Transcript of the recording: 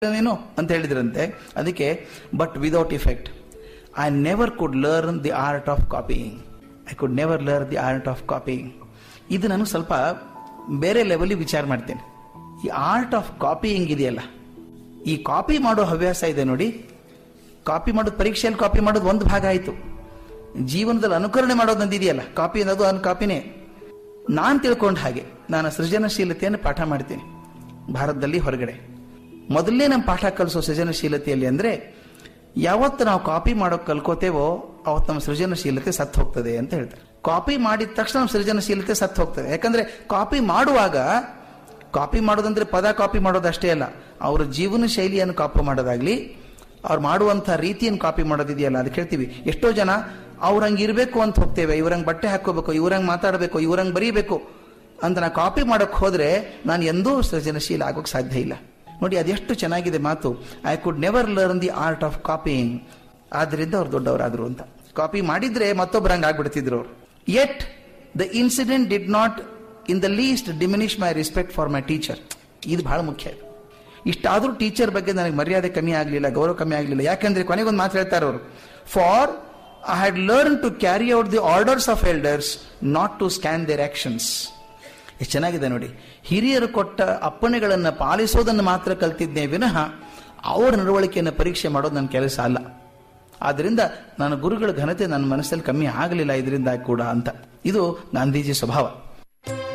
ನೀನು ಅಂತ ಹೇಳಿದ್ರಂತೆ ಅದಕ್ಕೆ but without effect I never could learn the art of copying I could never learn the art of copying ಇದು ನಾನು ಸ್ವಲ್ಪ ಬೇರೆ ಲೆವೆಲ್ ವಿಚಾರ ಮಾಡ್ತೇನೆ ಈ ಆರ್ಟ್ ಆಫ್ ಕಾಪಿಯಿಂಗ್ ಇದೆಯಲ್ಲ ಈ ಕಾಪಿ ಮಾಡೋ ಹವ್ಯಾಸ ಇದೆ ನೋಡಿ ಕಾಪಿ ಮಾಡೋದು ಪರೀಕ್ಷೆಯಲ್ಲಿ ಕಾಪಿ ಮಾಡೋದು ಒಂದು ಭಾಗ ಆಯಿತು ಜೀವನದಲ್ಲಿ ಅನುಕರಣೆ ಮಾಡೋದು ನಂದಿದೆಯಲ್ಲ ಕಾಪಿ ಅನ್ನೋದು ಅನ್ ಕಾಪಿನೇ ನಾನು ತಿಳ್ಕೊಂಡ ಹಾಗೆ ನಾನು ಸೃಜನಶೀಲತೆಯನ್ನು ಪಾಠ ಮಾಡ್ತೀನಿ ಭಾರತದಲ್ಲಿ ಹೊರಗಡೆ ಮೊದಲನೇ ನಮ್ಮ ಪಾಠ ಕಲಿಸೋ ಸೃಜನಶೀಲತೆಯಲ್ಲಿ ಅಂದ್ರೆ ಯಾವತ್ತು ನಾವು ಕಾಪಿ ಮಾಡೋಕೆ ಕಲ್ಕೋತೇವೋ ಅವತ್ತು ನಮ್ಮ ಸೃಜನಶೀಲತೆ ಸತ್ತು ಹೋಗ್ತದೆ ಅಂತ ಹೇಳ್ತಾರೆ ಕಾಪಿ ಮಾಡಿದ ತಕ್ಷಣ ನಮ್ಮ ಸೃಜನಶೀಲತೆ ಸತ್ತು ಹೋಗ್ತದೆ ಯಾಕಂದ್ರೆ ಕಾಪಿ ಮಾಡುವಾಗ ಕಾಪಿ ಮಾಡೋದಂದ್ರೆ ಪದ ಕಾಪಿ ಮಾಡೋದಷ್ಟೇ ಅಲ್ಲ ಅವರ ಜೀವನ ಶೈಲಿಯನ್ನು ಕಾಪಿ ಮಾಡೋದಾಗ್ಲಿ ಅವ್ರು ಮಾಡುವಂಥ ರೀತಿಯನ್ನು ಕಾಪಿ ಮಾಡೋದಿದೆಯಲ್ಲ ಅದಕ್ಕೆ ಹೇಳ್ತೀವಿ ಎಷ್ಟೋ ಜನ ಅವ್ರಂಗೆ ಇರಬೇಕು ಅಂತ ಹೋಗ್ತೇವೆ ಇವ್ರಂಗೆ ಬಟ್ಟೆ ಹಾಕೋಬೇಕು ಇವ್ರಂಗೆ ಮಾತಾಡಬೇಕು ಇವ್ರಂಗೆ ಬರೀಬೇಕು ಅಂತ ನಾ ಕಾಪಿ ಮಾಡಕ್ ಹೋದ್ರೆ ನಾನು ಎಂದೂ ಸೃಜನಶೀಲ ಆಗೋಕೆ ಸಾಧ್ಯ ಇಲ್ಲ ನೋಡಿ ಅದೆಷ್ಟು ಚೆನ್ನಾಗಿದೆ ಮಾತು I could never learn the art of copying ಆದ್ರಿಂದ ಅವ್ರು ದೊಡ್ಡವರಾದ್ರು ಅಂತ ಕಾಪಿ ಮಾಡಿದ್ರೆ ಮತ್ತೊಬ್ಬರಂಗೆ ಆಗ್ಬಿಡ್ತಿದ್ರು ಅವ್ರು yet the incident did not in the least diminish my respect for my teacher ಇದು ಬಹಳ ಮುಖ್ಯ ಇಷ್ಟಾದ್ರೂ ಟೀಚರ್ ಬಗ್ಗೆ ನನಗೆ ಮರ್ಯಾದೆ ಕಮ್ಮಿ ಆಗಲಿಲ್ಲ ಗೌರವ ಕಮ್ಮಿ ಆಗಲಿಲ್ಲ ಯಾಕಂದ್ರೆ ಕೊನೆಗೊಂದು ಮಾತು ಹೇಳ್ತಾರೆ ಅವರು for I had learn to carry out the orders of elders not to scan their actions ಎಷ್ಟು ಚೆನ್ನಾಗಿದೆ ನೋಡಿ ಹಿರಿಯರು ಕೊಟ್ಟ ಅಪ್ಪಣೆಗಳನ್ನು ಪಾಲಿಸೋದನ್ನು ಮಾತ್ರ ಕಲ್ತಿದ್ದೇ ವಿನಃ ಅವರ ನಡವಳಿಕೆಯನ್ನು ಪರೀಕ್ಷೆ ಮಾಡೋದು ನನ್ನ ಕೆಲಸ ಅಲ್ಲ ಆದ್ದರಿಂದ ನನ್ನ ಗುರುಗಳ ಘನತೆ ನನ್ನ ಮನಸ್ಸಲ್ಲಿ ಕಮ್ಮಿ ಆಗಲಿಲ್ಲ ಇದರಿಂದ ಕೂಡ ಅಂತ ಇದು ಗಾಂಧೀಜಿ ಸ್ವಭಾವ